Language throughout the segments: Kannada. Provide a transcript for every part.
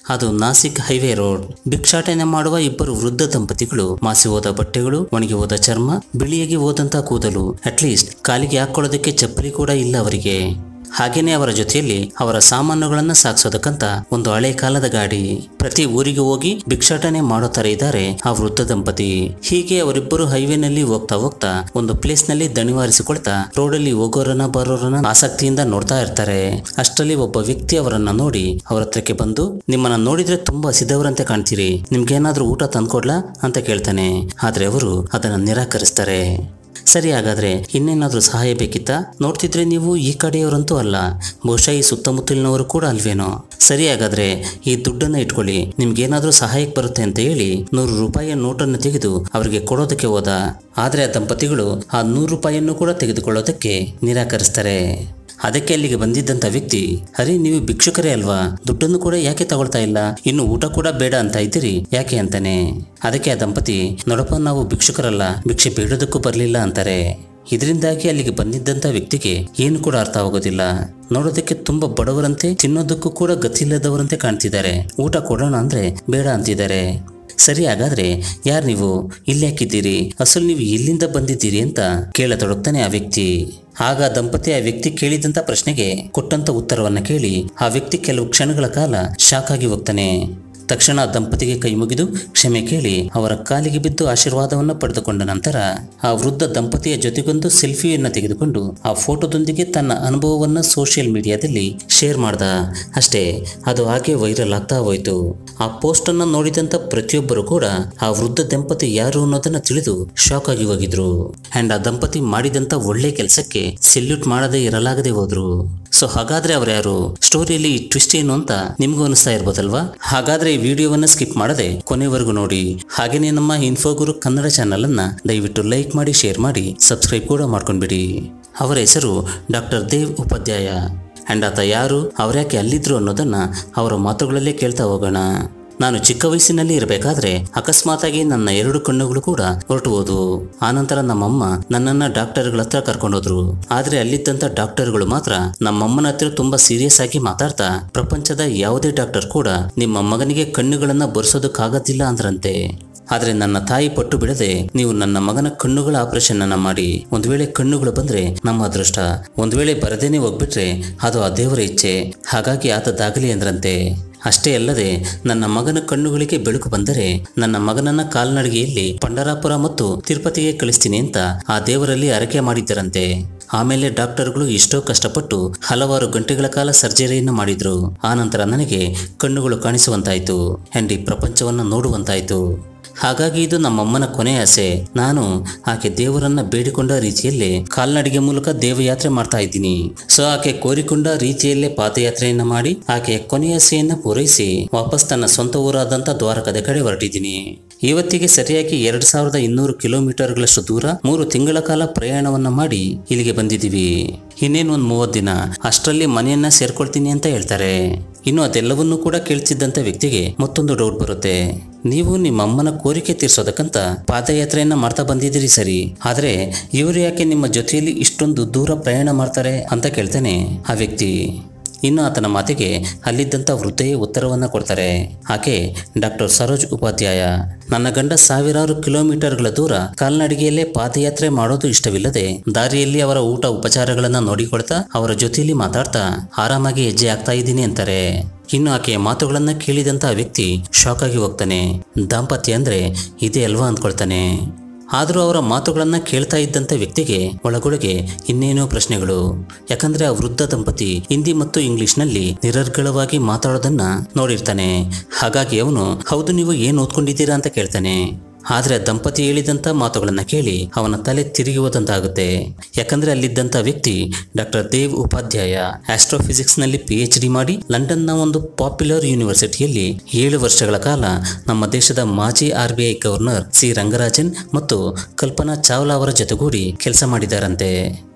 ಅದು ನಾಸಿಕ್ ಹೈವೇ ರೋಡ್ ಭಿಕ್ಷಾಟನೆ ಮಾಡುವ ಇಬ್ಬರು ವೃದ್ಧ ದಂಪತಿಗಳು ಮಾಸಿ ಹೋದ ಬಟ್ಟೆಗಳು ಒಣಗಿ ಹೋದ ಚರ್ಮ ಬಿಳಿಯಾಗಿ ಹೋದಂತ ಕೂದಲು ಅಟ್ಲೀಸ್ಟ್ ಕಾಲಿಗೆ ಹಾಕೊಳ್ಳೋದಕ್ಕೆ ಚಪ್ಪಲಿ ಕೂಡ ಇಲ್ಲ ಅವರಿಗೆ ಹಾಗೇನೆ ಅವರ ಜೊತೆಯಲ್ಲಿ ಅವರ ಸಾಮಾನುಗಳನ್ನ ಸಾಗಿಸೋದಕ್ಕಂತ ಒಂದು ಹಳೆ ಕಾಲದ ಗಾಡಿ ಪ್ರತಿ ಊರಿಗೆ ಹೋಗಿ ಭಿಕ್ಷಾಟನೆ ಮಾಡೋ ತರ ಇದ್ದಾರೆ ಆ ವೃದ್ಧ ದಂಪತಿ ಹೀಗೆ ಅವರಿಬ್ಬರು ಹೈವೇನಲ್ಲಿ ಹೋಗ್ತಾ ಹೋಗ್ತಾ ಒಂದು ಪ್ಲೇಸ್ ನಲ್ಲಿ ದಣಿವಾರಿಸಿಕೊಳ್ತಾ ರೋಡಲ್ಲಿ ಹೋಗೋರನ್ನ ಬರೋರನ್ನ ಆಸಕ್ತಿಯಿಂದ ನೋಡ್ತಾ ಇರ್ತಾರೆ ಅಷ್ಟರಲ್ಲಿ ಒಬ್ಬ ವ್ಯಕ್ತಿ ಅವರನ್ನ ನೋಡಿ ಅವರ ಹತ್ರಕ್ಕೆ ಬಂದು ನಿಮ್ಮನ್ನ ನೋಡಿದ್ರೆ ತುಂಬಾ ಹಸಿದವರಂತೆ ಕಾಣ್ತೀರಿ ನಿಮ್ಗೇನಾದ್ರೂ ಊಟ ತಂದ್ಕೊಡ್ಲಾ ಅಂತ ಕೇಳ್ತಾನೆ ಆದ್ರೆ ಅವರು ಅದನ್ನ ನಿರಾಕರಿಸ್ತಾರೆ ಸರಿ ಹಾಗಾದ್ರೆ ಇನ್ನೇನಾದ್ರೂ ಸಹಾಯ ಬೇಕಿತ್ತಾ ನೋಡ್ತಿದ್ರೆ ನೀವು ಈ ಕಡೆಯವರಂತೂ ಅಲ್ಲ ಬಹುಶಃ ಈ ಸುತ್ತಮುತ್ತಲಿನವರು ಕೂಡ ಅಲ್ವೇನೋ ಸರಿ ಹಾಗಾದ್ರೆ ಈ ದುಡ್ಡನ್ನ ಇಟ್ಕೊಳ್ಳಿ ನಿಮ್ಗೇನಾದ್ರೂ ಸಹಾಯಕ್ಕೆ ಬರುತ್ತೆ ಅಂತ ಹೇಳಿ ನೂರು ರೂಪಾಯಿಯ ನೋಟನ್ನು ತೆಗೆದು ಅವರಿಗೆ ಕೊಡೋದಕ್ಕೆ ಹೋದ ಆದ್ರೆ ಆ ದಂಪತಿಗಳು ಆ ನೂರು ರೂಪಾಯಿಯನ್ನು ಕೂಡ ತೆಗೆದುಕೊಳ್ಳೋದಕ್ಕೆ ನಿರಾಕರಿಸ್ತಾರೆ ಅದಕ್ಕೆ ಅಲ್ಲಿಗೆ ಬಂದಿದ್ದಂತ ವ್ಯಕ್ತಿ ಅರೆ ನೀವು ಭಿಕ್ಷುಕರೇ ಅಲ್ವಾ ದುಡ್ಡನ್ನು ಕೂಡ ಯಾಕೆ ತಗೊಳ್ತಾ ಇಲ್ಲ ಇನ್ನು ಊಟ ಕೂಡ ಬೇಡ ಅಂತ ಇದ್ದೀರಿ ಯಾಕೆ ಅಂತಾನೆ ಅದಕ್ಕೆ ಆ ದಂಪತಿ ನೋಡಪ್ಪ ನಾವು ಭಿಕ್ಷುಕರಲ್ಲ ಭಿಕ್ಷೆ ಬೇಡೋದಕ್ಕೂ ಬರಲಿಲ್ಲ ಅಂತಾರೆ ಇದರಿಂದಾಗಿ ಅಲ್ಲಿಗೆ ಬಂದಿದ್ದಂತ ವ್ಯಕ್ತಿಗೆ ಏನು ಕೂಡ ಅರ್ಥವಾಗೋದಿಲ್ಲ ನೋಡೋದಕ್ಕೆ ತುಂಬಾ ಬಡವರಂತೆ ತಿನ್ನೋದಕ್ಕೂ ಕೂಡ ಗತಿಯಿಲ್ಲದವರಂತೆ ಕಾಣ್ತಿದ್ದಾರೆ ಊಟ ಕೊಡೋಣ ಅಂದ್ರೆ ಬೇಡ ಅಂತಿದ್ದಾರೆ ಸರಿ ಹಾಗಾದ್ರೆ ಯಾರು ನೀವು ಇಲ್ಲಿ ಹಾಕಿದ್ದೀರಿ ಅಸಲು ನೀವು ಎಲ್ಲಿಂದ ಬಂದಿದ್ದೀರಿ ಅಂತ ಕೇಳತೊಡಗ್ತಾನೆ ಆ ವ್ಯಕ್ತಿ ಆಗ ಆ ದಂಪತಿ ಆ ವ್ಯಕ್ತಿ ಕೇಳಿದಂತ ಪ್ರಶ್ನೆಗೆ ಕೊಟ್ಟಂತ ಉತ್ತರವನ್ನ ಕೇಳಿ ಆ ವ್ಯಕ್ತಿ ಕೆಲವು ಕ್ಷಣಗಳ ಕಾಲ ಶಾಕ್ ಆಗಿ ಹೋಗ್ತಾನೆ ತಕ್ಷಣ ಆ ದಂಪತಿಗೆ ಕೈ ಮುಗಿದು ಕ್ಷಮೆ ಕೇಳಿ ಅವರ ಕಾಲಿಗೆ ಬಿದ್ದು ಆಶೀರ್ವಾದವನ್ನು ಪಡೆದುಕೊಂಡ ನಂತರ ಆ ವೃದ್ಧ ದಂಪತಿಯ ಜೊತೆಗೊಂದು ಸೆಲ್ಫಿಯನ್ನು ತೆಗೆದುಕೊಂಡು ಆ ಫೋಟೋದೊಂದಿಗೆ ತನ್ನ ಅನುಭವವನ್ನು ಸೋಷಿಯಲ್ ಮೀಡಿಯಾದಲ್ಲಿ ಶೇರ್ ಮಾಡ್ದ ಅಷ್ಟೇ ಅದು ಹಾಗೆ ವೈರಲ್ ಆಗ್ತಾ ಹೋಯಿತು ಆ ಪೋಸ್ಟ್ ಅನ್ನು ನೋಡಿದಂತ ಪ್ರತಿಯೊಬ್ಬರು ಕೂಡ ಆ ವೃದ್ಧ ದಂಪತಿ ಯಾರು ಅನ್ನೋದನ್ನ ತಿಳಿದು ಶಾಕ್ ಆಗಿ ಹೋಗಿದ್ರು ಅಂಡ್ ಆ ದಂಪತಿ ಮಾಡಿದಂತ ಒಳ್ಳೆ ಕೆಲಸಕ್ಕೆ ಸೆಲ್ಯೂಟ್ ಮಾಡದೆ ಇರಲಾಗದೆ ಹೋದ್ರು ಸೊ ಹಾಗಾದ್ರೆ ಅವ್ರು ಯಾರು ಸ್ಟೋರಿಯಲ್ಲಿ ಈ ಟ್ವಿಸ್ಟ್ ಏನು ಅಂತ ನಿಮ್ಗೂ ಅನಿಸ್ತಾ ಇರ್ಬೋದಲ್ವಾ ಹಾಗಾದ್ರೆ ಈ ವಿಡಿಯೋವನ್ನ ಸ್ಕಿಪ್ ಮಾಡದೆ ಕೊನೆವರೆಗೂ ನೋಡಿ ಹಾಗೇನೇ ನಮ್ಮ ಇನ್ಫೋಗುರು ಕನ್ನಡ ಚಾನಲ್ ಅನ್ನ ದಯವಿಟ್ಟು ಲೈಕ್ ಮಾಡಿ ಶೇರ್ ಮಾಡಿ ಸಬ್ಸ್ಕ್ರೈಬ್ ಕೂಡ ಮಾಡ್ಕೊಂಡ್ಬಿಡಿ ಅವರ ಹೆಸರು ಡಾಕ್ಟರ್ ದೇವ್ ಉಪಾಧ್ಯಾಯ ಅಂಡ್ ಆತ ಯಾರು ಅವರ್ಯಾಕೆ ಅಲ್ಲಿದ್ರು ಅನ್ನೋದನ್ನ ಅವರ ಮಾತುಗಳಲ್ಲೇ ಕೇಳ್ತಾ ಹೋಗೋಣ ನಾನು ಚಿಕ್ಕ ವಯಸ್ಸಿನಲ್ಲಿ ಇರಬೇಕಾದ್ರೆ ಅಕಸ್ಮಾತಾಗಿ ನನ್ನ ಎರಡು ಕಣ್ಣುಗಳು ಕೂಡ ಹೊರಟು ಹೋದವು ಆನಂತರ ನಮ್ಮಮ್ಮ ನನ್ನನ್ನ ಡಾಕ್ಟರ್ಗಳ ಹತ್ರ ಕರ್ಕೊಂಡೋದ್ರು ಆದ್ರೆ ಅಲ್ಲಿದ್ದಂತ ಡಾಕ್ಟರ್ಗಳು ಮಾತ್ರ ನಮ್ಮಮ್ಮನ ಹತ್ರ ತುಂಬಾ ಸೀರಿಯಸ್ ಆಗಿ ಮಾತಾಡ್ತಾ ಪ್ರಪಂಚದ ಯಾವುದೇ ಡಾಕ್ಟರ್ ಕೂಡ ನಿಮ್ಮ ಮಗನಿಗೆ ಕಣ್ಣುಗಳನ್ನ ಬರ್ಸೋದಕ್ಕಾಗತ್ತಿಲ್ಲ ಅಂದ್ರಂತೆ ಆದ್ರೆ ನನ್ನ ತಾಯಿ ಪಟ್ಟು ಬಿಡದೆ ನೀವು ನನ್ನ ಮಗನ ಕಣ್ಣುಗಳ ಆಪರೇಷನ್ ಅನ್ನ ಮಾಡಿ ಒಂದ್ ವೇಳೆ ಕಣ್ಣುಗಳು ಬಂದ್ರೆ ನಮ್ಮ ಅದೃಷ್ಟ ಒಂದ್ ವೇಳೆ ಬರದೇನೆ ಹೋಗ್ಬಿಟ್ರೆ ಅದು ಆ ದೇವರ ಇಚ್ಛೆ ಹಾಗಾಗಿ ಆತದಾಗಲಿ ಅಂದ್ರಂತೆ ಅಷ್ಟೇ ಅಲ್ಲದೆ ನನ್ನ ಮಗನ ಕಣ್ಣುಗಳಿಗೆ ಬೆಳಕು ಬಂದರೆ ನನ್ನ ಮಗನನ್ನ ಕಾಲ್ನಡಿಗೆಯಲ್ಲಿ ಪಂಡರಾಪುರ ಮತ್ತು ತಿರುಪತಿಗೆ ಕಳಿಸ್ತೀನಿ ಅಂತ ಆ ದೇವರಲ್ಲಿ ಅರಕೆ ಮಾಡಿದ್ದರಂತೆ ಆಮೇಲೆ ಡಾಕ್ಟರ್ಗಳು ಎಷ್ಟೋ ಕಷ್ಟಪಟ್ಟು ಹಲವಾರು ಗಂಟೆಗಳ ಕಾಲ ಸರ್ಜರಿಯನ್ನು ಮಾಡಿದ್ರು ಆನಂತರ ನನಗೆ ಕಣ್ಣುಗಳು ಕಾಣಿಸುವಂತಾಯ್ತು ಅಂಡ್ ಈ ಪ್ರಪಂಚವನ್ನ ನೋಡುವಂತಾಯ್ತು ಹಾಗಾಗಿ ಇದು ನಮ್ಮಮ್ಮನ ಕೊನೆ ಆಸೆ ನಾನು ಆಕೆ ದೇವರನ್ನ ಬೇಡಿಕೊಂಡ ರೀತಿಯಲ್ಲೇ ಕಾಲ್ನಡಿಗೆ ಮೂಲಕ ದೇವಯಾತ್ರೆ ಮಾಡ್ತಾ ಇದ್ದೀನಿ ಸೊ ಆಕೆ ಕೋರಿಕೊಂಡ ರೀತಿಯಲ್ಲೇ ಪಾದಯಾತ್ರೆಯನ್ನ ಮಾಡಿ ಆಕೆಯ ಕೊನೆಯ ಆಸೆಯನ್ನ ಪೂರೈಸಿ ವಾಪಸ್ ತನ್ನ ಸ್ವಂತ ಊರಾದಂತ ದ್ವಾರಕದ ಕಡೆ ಹೊರಟಿದ್ದೀನಿ ಇವತ್ತಿಗೆ ಸರಿಯಾಗಿ ಎರಡ್ ಸಾವಿರದ ಇನ್ನೂರು ಕಿಲೋಮೀಟರ್ಗಳಷ್ಟು ದೂರ ಮೂರು ತಿಂಗಳ ಕಾಲ ಪ್ರಯಾಣವನ್ನ ಮಾಡಿ ಇಲ್ಲಿಗೆ ಬಂದಿದ್ದೀವಿ ಇನ್ನೇನು ಒಂದು ಮೂವತ್ತು ದಿನ ಅಷ್ಟರಲ್ಲಿ ಮನೆಯನ್ನ ಸೇರ್ಕೊಳ್ತೀನಿ ಅಂತ ಹೇಳ್ತಾರೆ ಇನ್ನು ಅದೆಲ್ಲವನ್ನೂ ಕೂಡ ಕೇಳ್ತಿದ್ದಂತ ವ್ಯಕ್ತಿಗೆ ಮತ್ತೊಂದು ಡೌಟ್ ಬರುತ್ತೆ ನೀವು ನಿಮ್ಮ ಅಮ್ಮನ ಕೋರಿಕೆ ತೀರ್ಸೋದಕ್ಕಂತ ಪಾದಯಾತ್ರೆಯನ್ನ ಮಾಡ್ತಾ ಬಂದಿದ್ದೀರಿ ಸರಿ ಆದ್ರೆ ಇವರು ಯಾಕೆ ನಿಮ್ಮ ಜೊತೆಯಲ್ಲಿ ಇಷ್ಟೊಂದು ದೂರ ಪ್ರಯಾಣ ಮಾಡ್ತಾರೆ ಅಂತ ಕೇಳ್ತಾನೆ ಆ ವ್ಯಕ್ತಿ ಇನ್ನು ಆತನ ಮಾತಿಗೆ ಅಲ್ಲಿದ್ದಂಥ ವೃದ್ಧೆಯೇ ಉತ್ತರವನ್ನ ಕೊಡ್ತಾರೆ ಆಕೆ ಡಾಕ್ಟರ್ ಸರೋಜ್ ಉಪಾಧ್ಯಾಯ ನನ್ನ ಗಂಡ ಸಾವಿರಾರು ಕಿಲೋಮೀಟರ್ಗಳ ದೂರ ಕಾಲ್ನಡಿಗೆಯಲ್ಲೇ ಪಾದಯಾತ್ರೆ ಮಾಡೋದು ಇಷ್ಟವಿಲ್ಲದೆ ದಾರಿಯಲ್ಲಿ ಅವರ ಊಟ ಉಪಚಾರಗಳನ್ನ ನೋಡಿಕೊಳ್ತಾ ಅವರ ಜೊತೆಯಲ್ಲಿ ಮಾತಾಡ್ತಾ ಆರಾಮಾಗಿ ಹೆಜ್ಜೆ ಆಗ್ತಾ ಇದ್ದೀನಿ ಅಂತಾರೆ ಇನ್ನು ಆಕೆಯ ಮಾತುಗಳನ್ನ ಕೇಳಿದಂತ ಆ ವ್ಯಕ್ತಿ ಶಾಕ್ ಆಗಿ ಹೋಗ್ತಾನೆ ದಾಂಪತ್ಯ ಅಂದ್ರೆ ಇದೇ ಅಲ್ವಾ ಅಂದ್ಕೊಳ್ತಾನೆ ಆದರೂ ಅವರ ಮಾತುಗಳನ್ನ ಕೇಳ್ತಾ ಇದ್ದಂಥ ವ್ಯಕ್ತಿಗೆ ಒಳಗೊಳಗೆ ಇನ್ನೇನೋ ಪ್ರಶ್ನೆಗಳು ಯಾಕಂದ್ರೆ ಆ ವೃದ್ಧ ದಂಪತಿ ಹಿಂದಿ ಮತ್ತು ಇಂಗ್ಲಿಷ್ನಲ್ಲಿ ನಿರರ್ಗಳವಾಗಿ ಮಾತಾಡೋದನ್ನ ನೋಡಿರ್ತಾನೆ ಹಾಗಾಗಿ ಅವನು ಹೌದು ನೀವು ಏನು ಓದ್ಕೊಂಡಿದ್ದೀರಾ ಅಂತ ಕೇಳ್ತಾನೆ ಆದ್ರೆ ಆ ದಂಪತಿ ಹೇಳಿದಂತ ಮಾತುಗಳನ್ನ ಕೇಳಿ ಅವನ ತಲೆ ತಿರುಗಿ ಹೋದಂತಾಗುತ್ತೆ ಯಾಕಂದ್ರೆ ಅಲ್ಲಿದ್ದಂತ ವ್ಯಕ್ತಿ ಡಾಕ್ಟರ್ ದೇವ್ ಉಪಾಧ್ಯಾಯ ಆಸ್ಟ್ರೋಫಿಸಿಕ್ಸ್ ನಲ್ಲಿ ಪಿ ಎಚ್ ಡಿ ಮಾಡಿ ಲಂಡನ್ನ ಒಂದು ಪಾಪ್ಯುಲರ್ ಯೂನಿವರ್ಸಿಟಿಯಲ್ಲಿ ಏಳು ವರ್ಷಗಳ ಕಾಲ ನಮ್ಮ ದೇಶದ ಮಾಜಿ R B I governor C Rangarajan ಮತ್ತು ಕಲ್ಪನಾ ಚಾವ್ಲಾ ಅವರ ಜೊತೆಗೂಡಿ ಕೆಲಸ ಮಾಡಿದ್ದಾರಂತೆ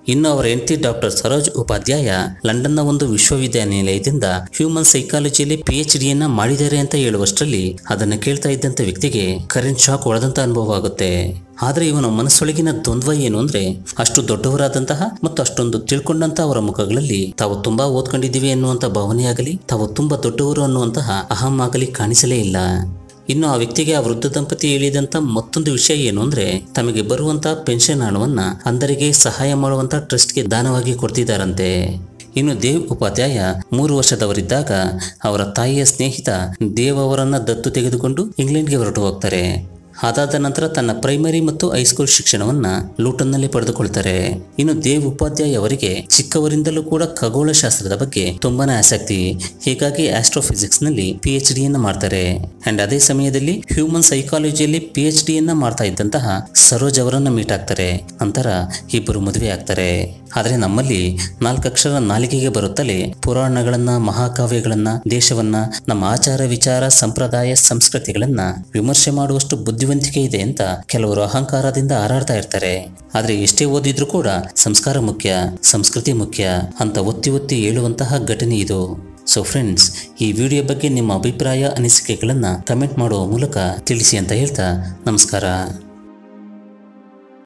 ಇನ್ನು ಅವರ ಹೆಂಡತಿ ಡಾಕ್ಟರ್ ಸರೋಜ್ ಉಪಾಧ್ಯಾಯ ಲಂಡನ್ನ ಒಂದು ವಿಶ್ವವಿದ್ಯಾನಿಲಯದಿಂದ ಹ್ಯೂಮನ್ ಸೈಕಾಲಜಿಯಲ್ಲಿ ಪಿ ಎಚ್ ಡಿಯನ್ನ ಮಾಡಿದ್ದಾರೆ ಅಂತ ಹೇಳುವಷ್ಟರಲ್ಲಿ ಅದನ್ನು ಕೇಳ್ತಾ ಇದ್ದಂತ ವ್ಯಕ್ತಿಗೆ ಕರೆಂಟ್ ಶಾಕ್ ಹೊಡೆದಂತ ಅನುಭವ ಆಗುತ್ತೆ ಆದ್ರೆ ಇವನ ಮನಸ್ಸೊಳಗಿನ ದ್ವಂದ್ವ ಏನು ಅಂದ್ರೆ ಅಷ್ಟು ದೊಡ್ಡವರಾದಂತಹ ಮತ್ತು ಅಷ್ಟೊಂದು ತಿಳ್ಕೊಂಡಂತ ಅವರ ಮುಖಗಳಲ್ಲಿ ತಾವು ತುಂಬಾ ಓದ್ಕೊಂಡಿದ್ದೀವಿ ಎನ್ನುವಂತ ಭಾವನೆಯಾಗಲಿ ತಾವು ತುಂಬಾ ದೊಡ್ಡವರು ಅನ್ನುವಂತಹ ಅಹಂ ಆಗಲಿ ಕಾಣಿಸಲೇ ಇಲ್ಲ ಇನ್ನು ಆ ವ್ಯಕ್ತಿಗೆ ಆ ವೃದ್ಧ ದಂಪತಿ ಹೇಳಿದಂತ ಮತ್ತೊಂದು ವಿಷಯ ಏನು ಅಂದ್ರೆ ತಮಗೆ ಬರುವಂತ ಪೆನ್ಷನ್ ಹಣವನ್ನ ಅಂಧರಿಗೆ ಸಹಾಯ ಮಾಡುವಂತ ಟ್ರಸ್ಟ್ಗೆ ದಾನವಾಗಿ ಕೊಡ್ತಿದ್ದಾರಂತೆ ಇನ್ನು ದೇವ್ ಉಪಾಧ್ಯಾಯ ಮೂರು ವರ್ಷದವರಿದ್ದಾಗ ಅವರ ತಾಯಿಯ ಸ್ನೇಹಿತ ದೇವ್ ಅವರನ್ನ ದತ್ತು ತೆಗೆದುಕೊಂಡು ಇಂಗ್ಲೆಂಡ್ಗೆ ಹೊರಟು ಹೋಗ್ತಾರೆ ಅದಾದ ನಂತರ ತನ್ನ ಪ್ರೈಮರಿ ಮತ್ತು ಹೈಸ್ಕೂಲ್ ಶಿಕ್ಷಣವನ್ನ ಲೂಟನ್ನಲ್ಲಿ ಪಡೆದುಕೊಳ್ತಾರೆ ಇನ್ನು ದೇವ್ ಉಪಾಧ್ಯಾಯ ಅವರಿಗೆ ಚಿಕ್ಕವರಿಂದಲೂ ಕೂಡ ಖಗೋಳಶಾಸ್ತ್ರದ ಬಗ್ಗೆ ತುಂಬಾನೇ ಆಸಕ್ತಿ ಹೀಗಾಗಿ ಆಸ್ಟ್ರೋಫಿಸಿಕ್ಸ್ ನಲ್ಲಿ ಪಿ ಎಚ್ ಡಿಯನ್ನ ಮಾಡ್ತಾರೆ ಅಂಡ್ ಅದೇ ಸಮಯದಲ್ಲಿ ಹ್ಯೂಮನ್ ಸೈಕಾಲಜಿಯಲ್ಲಿ ಪಿ ಎಚ್ ಡಿಯನ್ನ ಮಾಡ್ತಾ ಇದ್ದಂತಹ ಸರೋಜ್ ಅವರನ್ನ ಮೀಟ್ ಆಗ್ತಾರೆ ನಂತರ ಇಬ್ಬರು ಮದುವೆ ಆಗ್ತಾರೆ ಆದರೆ ನಮ್ಮಲ್ಲಿ ನಾಲ್ಕಕ್ಷರ ನಾಲಿಗೆಗೆ ಬರುತ್ತಲೇ ಪುರಾಣಗಳನ್ನ ಮಹಾಕಾವ್ಯಗಳನ್ನ ದೇಶವನ್ನ ನಮ್ಮ ಆಚಾರ ವಿಚಾರ ಸಂಪ್ರದಾಯ ಸಂಸ್ಕೃತಿಗಳನ್ನ ವಿಮರ್ಶೆ ಮಾಡುವಷ್ಟು ಬುದ್ಧಿವಂತಿಕೆ ಇದೆ ಅಂತ ಕೆಲವರು ಅಹಂಕಾರದಿಂದ ಹಾರಾಡ್ತಾ ಇರ್ತಾರೆ ಆದ್ರೆ ಎಷ್ಟೇ ಓದಿದ್ರೂ ಕೂಡ ಸಂಸ್ಕಾರ ಮುಖ್ಯ ಸಂಸ್ಕೃತಿ ಮುಖ್ಯ ಅಂತ ಒತ್ತಿ ಒತ್ತಿ ಹೇಳುವಂತಹ ಘಟನೆ ಇದು ಸೊ ಫ್ರೆಂಡ್ಸ್ ಈ ವಿಡಿಯೋ ಬಗ್ಗೆ ನಿಮ್ಮ ಅಭಿಪ್ರಾಯ ಅನಿಸಿಕೆಗಳನ್ನ ಕಮೆಂಟ್ ಮಾಡುವ ಮೂಲಕ ತಿಳಿಸಿ ಅಂತ ಹೇಳ್ತಾ ನಮಸ್ಕಾರ